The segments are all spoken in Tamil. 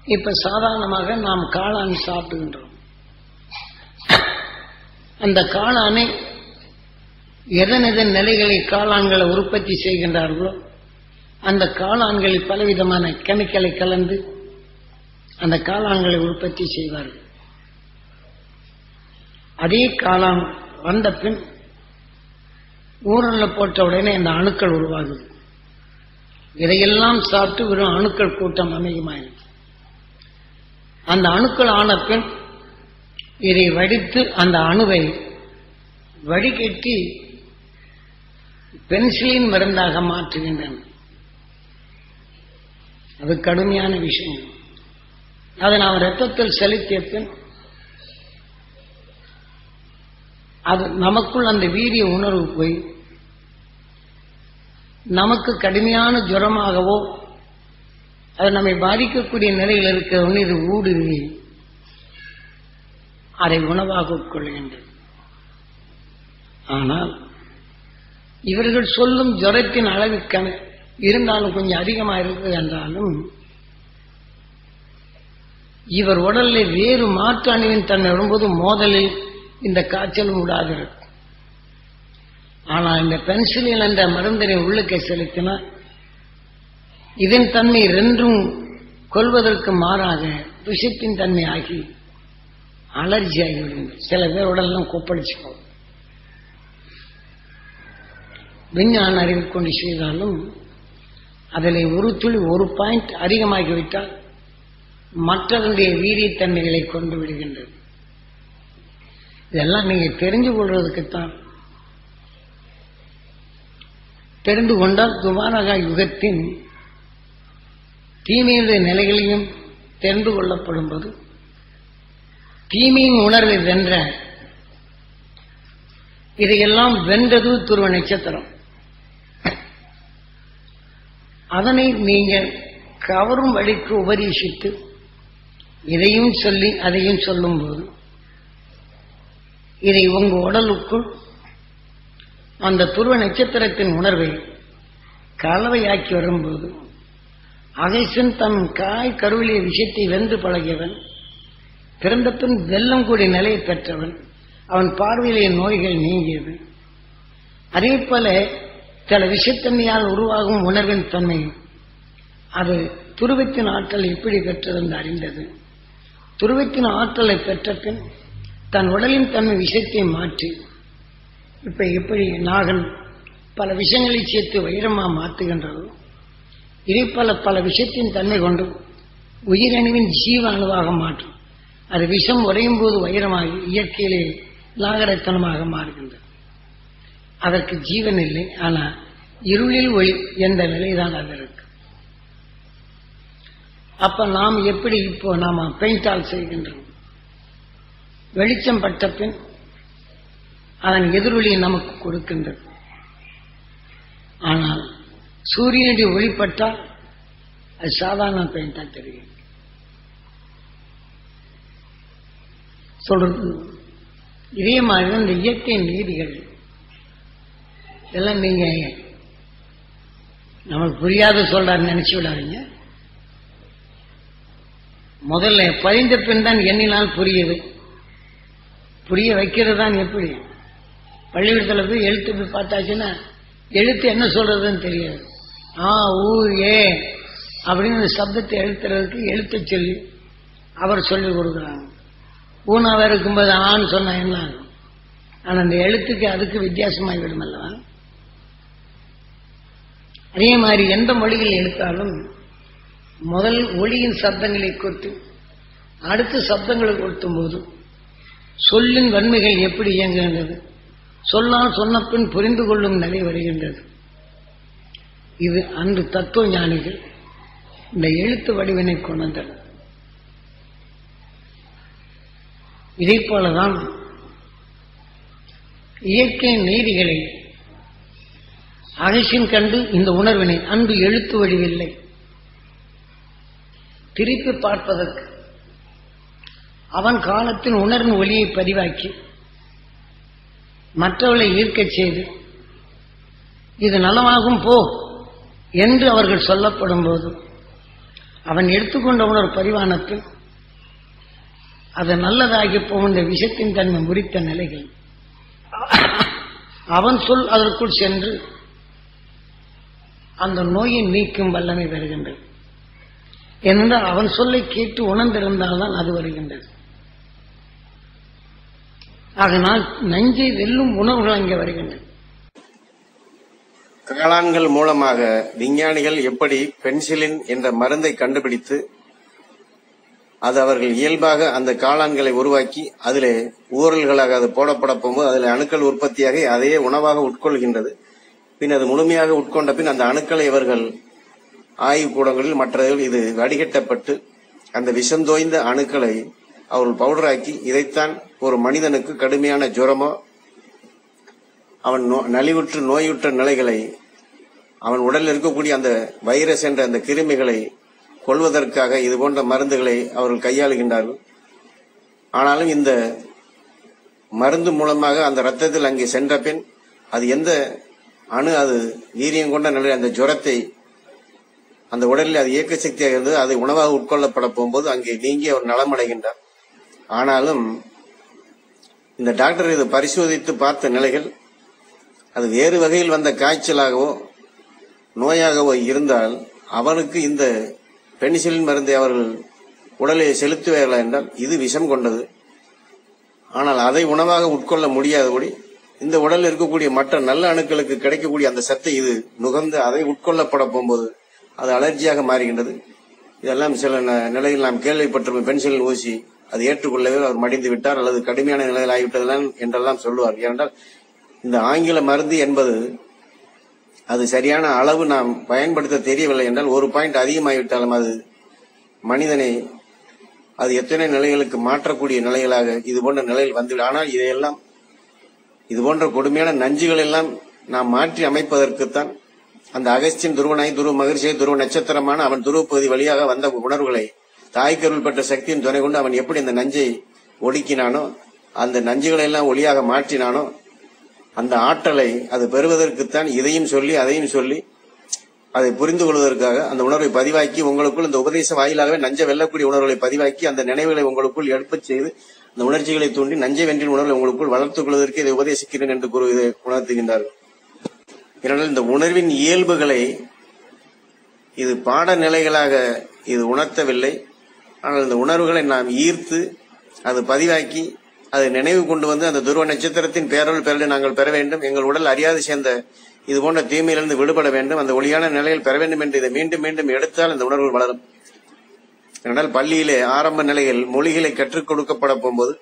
இப்ப சாதாரணமாக நாம் காளான் சாப்பிடுகின்றோம் அந்த காளானை எதன் எதன் நிலைகளை காளான்களை உற்பத்தி செய்கின்றார்களோ அந்த காளான்களில் பலவிதமான கெமிக்கலை கலந்து அந்த காளான்களை உற்பத்தி செய்வார்கள் அதே காளான் வந்த பின் ஊரல்ல போட்ட உடனே இந்த அணுக்கள் உருவாகுது இதையெல்லாம் சாப்பிட்டு வெறும் அணுக்கள் கூட்டம் அமையுமாயிருக்கு அந்த அணுக்கள் ஆன பின் இதை வடித்து அந்த அணுவை வடிகட்டி பென்சிலின் மருந்தாக மாற்றுகின்றன அது கடுமையான விஷயம் அதை நாம் ரத்தத்தில் செலுத்திய பின் அது நமக்குள் அந்த வீரிய உணர்வு போய் நமக்கு கடுமையான ஜுரமாகவோ அது நம்மை பாதிக்கக்கூடிய நிலையில் இருக்கிற ஒன்று இது ஊடுருவி அதை உணவாக உட்கொள்கின்றது ஆனால் இவர்கள் சொல்லும் ஜுரத்தின் அளவுக்கான இருந்தாலும் கொஞ்சம் அதிகமாக இருக்குது என்றாலும் இவர் உடலில் வேறு மாற்று அணுவின் தன்மை வரும்போது மோதலில் இந்த காய்ச்சலும் விடாது இருக்கும் ஆனால் இந்த பென்சிலின் என்ற மருந்தினை உள்ளுக்கே செலுத்தினால் இதன் தன்மை ரெண்டும் கொள்வதற்கு மாறாக விஷத்தின் தன்மை ஆகி அலர்ஜி ஆகிவிடுங்க சில பேர் உடல்லாம் கொப்பளிச்சுக்கும் விஞ்ஞான அறிவு கொண்டு செய்தாலும் அதில் ஒரு துளி ஒரு பாயிண்ட் அதிகமாகிவிட்டால் மற்றவருடைய வீரியத்தன்மைகளை கொண்டு விடுகின்றது இதெல்லாம் நீங்க தெரிஞ்சு கொள்வதற்குத்தான் தெரிந்து கொண்டால் துவாரகா யுகத்தின் தீமையுடைய நிலைகளையும் தெரிந்து கொள்ளப்படும் போது தீமையின் உணர்வை வென்ற இதையெல்லாம் வென்றது துருவ நட்சத்திரம் அதனை நீங்கள் கவரும் வழிக்கு உபதேசித்து இதையும் சொல்லி அதையும் சொல்லும்போது இதை உங்க உடலுக்குள் அந்த துருவ நட்சத்திரத்தின் உணர்வை கலவையாக்கி வரும்போது அகைசன் தன் காய் கருவிலிய விஷயத்தை வென்று பழகியவன் பிறந்த பின் வெள்ளம் கூடிய நிலையை பெற்றவன் அவன் பார்வையிலே நோய்கள் நீங்கியது அதே போல சில விஷத்தன்மையால் உருவாகும் உணர்வின் தன்மை அது துருவத்தின் ஆற்றல் எப்படி பெற்றது என்று அறிந்தது துருவத்தின் ஆற்றலை பெற்ற பின் தன் உடலின் தன்மை விஷத்தை மாற்றி இப்ப எப்படி நாகன் பல விஷயங்களை சேர்த்து வைரமா மாற்றுகின்றதோ இதே பல பல விஷயத்தின் தன்மை கொண்டு உயிரணுவின் ஜீவ அணுவாக மாற்றும் அது விஷம் உறையும் போது வைரமாகி இயற்கையிலே நாகரத்தனமாக மாறுகின்றது அதற்கு ஜீவன் இல்லை ஆனா இருளில் ஒளி என்ற நிலைதான் அது இருக்கு அப்ப நாம் எப்படி இப்போ நாம பெயிண்டால் செய்கின்றோம் வெளிச்சம் பட்ட பின் அதன் எதிரொலியை நமக்கு கொடுக்கின்றது ஆனால் சூரியனுடைய ஒளிப்பட்டால் அது சாதாரண பெயிண்டா தெரியும் சொல்றது இதே மாதிரி இந்த இயற்கை நீதிகள் இதெல்லாம் நீங்க நமக்கு புரியாத சொல்றாரு நினைச்சு விடாதீங்க முதல்ல பதிந்த பின் தான் எண்ணினால் புரியுது புரிய வைக்கிறது தான் எப்படி பள்ளிக்கூடத்தில் போய் எழுத்து போய் பார்த்தாச்சுன்னா எழுத்து என்ன சொல்றதுன்னு தெரியாது ஆ ஊ ஏ அப்படின்னு இந்த சப்தத்தை எழுத்துறதுக்கு எழுத்து சொல்லி அவர் சொல்லி கொடுக்குறாங்க ஊனாவா இருக்கும்போது ஆன்னு சொன்னா என்ன ஆகும் ஆனா அந்த எழுத்துக்கு அதுக்கு வித்தியாசமாகி விடும் அல்லவா அதே மாதிரி எந்த மொழியில் எடுத்தாலும் முதல் ஒளியின் சப்தங்களை கொடுத்து அடுத்த சப்தங்களை கொடுத்தும் போது சொல்லின் வன்மைகள் எப்படி இயங்குகின்றது சொல்லால் சொன்ன பின் புரிந்து கொள்ளும் நிலை வருகின்றது இது அன்று தத்துவ ஞானிகள் இந்த எழுத்து வடிவினை கொண்டு வந்தனர் இதே போலதான் இயற்கை நீதிகளை அகசின் கண்டு இந்த உணர்வினை அன்பு எழுத்து வடிவில்லை திருப்பி பார்ப்பதற்கு அவன் காலத்தின் உணர்வின் ஒளியை பதிவாக்கி மற்றவர்களை ஈர்க்கச் செய்து இது நலமாகும் போ என்று அவர்கள் சொல்லப்படும் போது அவன் எடுத்துக்கொண்ட உணர்வு பரிவானத்தில் அது நல்லதாகி போகின்ற விஷத்தின் தன்மை முறித்த நிலைகள் அவன் சொல் அதற்குள் சென்று அந்த நோயை நீக்கும் வல்லமை வருகின்றது ஏனென்றால் அவன் சொல்லை கேட்டு உணர்ந்திருந்தால்தான் அது வருகின்றது அதனால் நஞ்சை வெல்லும் உணர்வுகள் அங்கே வருகின்றன காளான்கள் மூலமாக விஞ்ஞானிகள் எப்படி பென்சிலின் என்ற மருந்தை கண்டுபிடித்து அது அவர்கள் இயல்பாக அந்த காளான்களை உருவாக்கி அதிலே ஊரல்களாக அது போடப்பட போகும்போது அதில் அணுக்கள் உற்பத்தியாகி அதையே உணவாக உட்கொள்கின்றது பின் அது முழுமையாக உட்கொண்ட பின் அந்த அணுக்களை இவர்கள் ஆய்வு கூடங்களில் மற்றவர்கள் இது வடிகட்டப்பட்டு அந்த விஷந்தோய்ந்த அணுக்களை அவர்கள் பவுடராக்கி இதைத்தான் ஒரு மனிதனுக்கு கடுமையான ஜுரமோ அவன் நோ- நலிவுற்று நோயுற்ற நிலைகளை அவன் உடலில் இருக்கக்கூடிய அந்த வைரஸ் என்ற அந்த கிருமிகளை கொள்வதற்காக இது போன்ற மருந்துகளை அவர்கள் கையாளுகின்றார்கள் ஆனாலும் இந்த மருந்து மூலமாக அந்த ரத்தத்தில் அங்கே சென்ற பின் அது எந்த அணு அது வீரியம் கொண்ட நிலையில் அந்த ஜுரத்தை அந்த உடலில் அது இயக்க சக்தியாக இருந்தது அதை உணவாக உட்கொள்ளப்பட போகும்போது அங்கே நீங்கி அவர் நலமடைகின்றார் ஆனாலும் இந்த டாக்டர் இதை பரிசோதித்து பார்த்த நிலைகள் அது வேறு வகையில் வந்த காய்ச்சலாகவோ நோயாகவோ இருந்தால் அவனுக்கு இந்த பெனிசிலின் மருந்தை அவர்கள் உடலை செலுத்துவார்களா என்றால் இது விஷம் கொண்டது ஆனால் அதை உணவாக உட்கொள்ள முடியாதபடி இந்த உடலில் இருக்கக்கூடிய மற்ற நல்ல அணுக்களுக்கு கிடைக்கக்கூடிய அந்த சத்தை இது நுகர்ந்து அதை உட்கொள்ளப்பட போகும்போது அது அலர்ஜியாக மாறுகின்றது இதெல்லாம் சில ந- நிலையில் நாம் கேள்விப்பட்டிருப்போம் பென்சிலின் ஊசி அது ஏற்றுக்கொள்ளவே அவர் மடிந்து விட்டார் அல்லது கடுமையான நிலையில் ஆகிவிட்டதெல்லாம் என்றெல்லாம் சொல்லுவார் ஏனென்றால் இந்த ஆங்கில மருந்து என்பது அது சரியான அளவு நாம் பயன்படுத்த தெரியவில்லை என்றால் ஒரு பாயிண்ட் அதிகமாகிவிட்டாலும் அது மனிதனை அது எத்தனை நிலைகளுக்கு மாற்றக்கூடிய நிலைகளாக இது போன்ற நிலையில் வந்துவிடும் ஆனால் இதையெல்லாம் இது போன்ற கொடுமையான நஞ்சுகள் எல்லாம் நாம் மாற்றி அமைப்பதற்குத்தான் அந்த அகஸ்தியன் துருவனாய் துருவ மகிழ்ச்சியை துருவ நட்சத்திரமான அவன் துருவ பகுதி வழியாக வந்த உணர்வுகளை தாய்க்கருள் பெற்ற சக்தியின் துணை கொண்டு அவன் எப்படி அந்த நஞ்சை ஒடுக்கினானோ அந்த நஞ்சுகளை எல்லாம் ஒளியாக மாற்றினானோ அந்த ஆற்றலை அது பெறுவதற்குத்தான் இதையும் சொல்லி அதையும் சொல்லி அதை புரிந்து கொள்வதற்காக அந்த உணர்வை பதிவாக்கி உங்களுக்குள் இந்த உபதேச வாயிலாகவே நஞ்ச வெல்லக்கூடிய உணர்வுகளை பதிவாக்கி அந்த நினைவுகளை உங்களுக்குள் எழுப்பச் செய்து அந்த உணர்ச்சிகளை தூண்டி நஞ்சை வென்றின் உணர்வை உங்களுக்குள் வளர்த்துக் கொள்வதற்கு இதை உபதேசிக்கிறேன் என்று கூறு இதை உணர்த்துகின்றார்கள் ஏனென்றால் இந்த உணர்வின் இயல்புகளை இது பாடநிலைகளாக இது உணர்த்தவில்லை ஆனால் இந்த உணர்வுகளை நாம் ஈர்த்து அது பதிவாக்கி அதை நினைவு கொண்டு வந்து அந்த துருவ நட்சத்திரத்தின் பேரல் பெறலை நாங்கள் பெற வேண்டும் எங்கள் உடல் அறியாது சேர்ந்த இது போன்ற தீமையிலிருந்து விடுபட வேண்டும் அந்த ஒளியான நிலையில் பெற வேண்டும் என்று இதை மீண்டும் மீண்டும் எடுத்தால் இந்த உணர்வு வளரும் ஏனென்றால் பள்ளியிலே ஆரம்ப நிலையில் மொழிகளை கற்றுக் கொடுக்கப்பட போகும்போது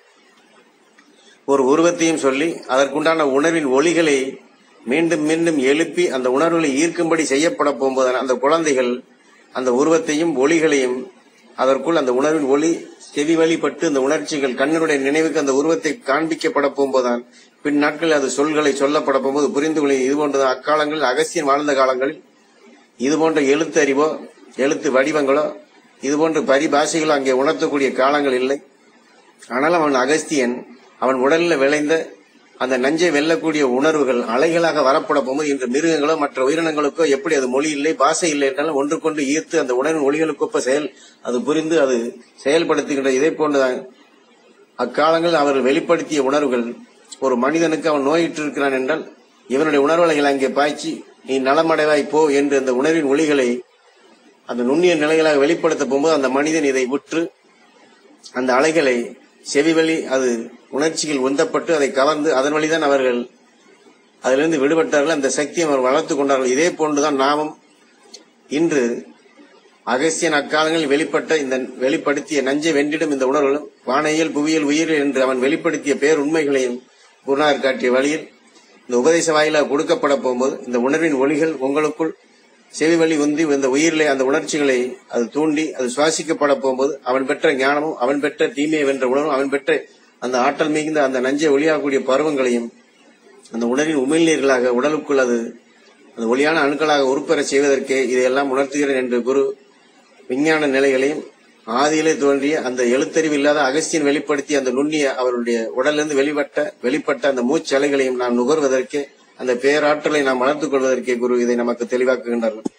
ஒரு உருவத்தையும் சொல்லி அதற்குண்டான உணர்வின் ஒளிகளை மீண்டும் மீண்டும் எழுப்பி அந்த உணர்வுகளை ஈர்க்கும்படி செய்யப்பட போகும்போது அந்த குழந்தைகள் அந்த உருவத்தையும் ஒளிகளையும் அதற்குள் அந்த உணர்வின் ஒளி செவி வழிபட்டு அந்த உணர்ச்சிகள் கண்ணுடைய நினைவுக்கு அந்த உருவத்தை காண்பிக்கப்பட போகும்போதுதான் பின் நாட்களில் அது சொல்களை சொல்லப்பட போகும்போது புரிந்து கொள்ள இது போன்றதான் அக்காலங்களில் அகஸ்தியன் வாழ்ந்த காலங்களில் இது போன்ற எழுத்தறிவோ எழுத்து வடிவங்களோ இது போன்ற பரிபாஷைகளோ அங்கே உணர்த்தக்கூடிய காலங்கள் இல்லை ஆனால் அவன் அகஸ்தியன் அவன் உடலில் விளைந்த அந்த நஞ்சை வெல்லக்கூடிய உணர்வுகள் அலைகளாக வரப்பட போகும்போது இன்று மிருகங்களோ மற்ற உயிரினங்களுக்கோ எப்படி அது மொழி இல்லை பாசை இல்லை என்றாலும் ஒன்றுக்கொண்டு ஈர்த்து அந்த உணர்வின் ஒளிகளுக்கொப்ப செயல் அது புரிந்து அது செயல்படுத்துகின்ற இதே போன்றுதான் அக்காலங்களில் அவர்கள் வெளிப்படுத்திய உணர்வுகள் ஒரு மனிதனுக்கு அவன் நோயிட்டிருக்கிறான் என்றால் இவனுடைய உணர்வுகளை அங்கே பாய்ச்சி நீ நலமடைவாய் போ என்று அந்த உணர்வின் ஒளிகளை அந்த நுண்ணிய நிலைகளாக வெளிப்படுத்த போகும்போது அந்த மனிதன் இதை விற்று அந்த அலைகளை செவிவழி அது உணர்ச்சிகள் உந்தப்பட்டு அதை கவர்ந்து அதன் வழிதான் அவர்கள் அதிலிருந்து விடுபட்டார்கள் அந்த சக்தியை அவர் வளர்த்துக் கொண்டார்கள் இதே போன்றுதான் நாமும் இன்று அகஸ்தியன் அக்காலங்களில் வெளிப்பட்ட இந்த வெளிப்படுத்திய நஞ்சை வென்றிடும் இந்த உணர்வுகளும் வானையியல் புவியியல் உயிரியல் என்று அவன் வெளிப்படுத்திய பேருண்மைகளையும் குருநாதர் காட்டிய வழியில் இந்த உபதேச வாயிலாக கொடுக்கப்பட போகும்போது இந்த உணர்வின் ஒளிகள் உங்களுக்குள் செவி வழி உந்தி இந்த உயிரிலே அந்த உணர்ச்சிகளை அது தூண்டி அது சுவாசிக்கப்பட போகும்போது அவன் பெற்ற ஞானமும் அவன் பெற்ற தீமையை வென்ற உணர்வும் அவன் பெற்ற அந்த ஆற்றல் மிகுந்த அந்த நஞ்சை ஒளியாகக்கூடிய பருவங்களையும் அந்த உணர்வின் உமிழ்நீர்களாக உடலுக்குள் அது அந்த ஒளியான அணுக்களாக உருப்பெற செய்வதற்கே இதையெல்லாம் உணர்த்துகிறேன் என்று குரு விஞ்ஞான நிலைகளையும் ஆதியிலே தோன்றிய அந்த எழுத்தறிவு இல்லாத அகஸ்தியன் வெளிப்படுத்திய அந்த நுண்ணிய அவருடைய உடலிருந்து வெளிப்பட்ட வெளிப்பட்ட அந்த மூச்சலைகளையும் நாம் நுகர்வதற்கே அந்த பேராற்றலை நாம் வளர்த்துக் கொள்வதற்கே குரு இதை நமக்கு தெளிவாக்குகின்றார்கள்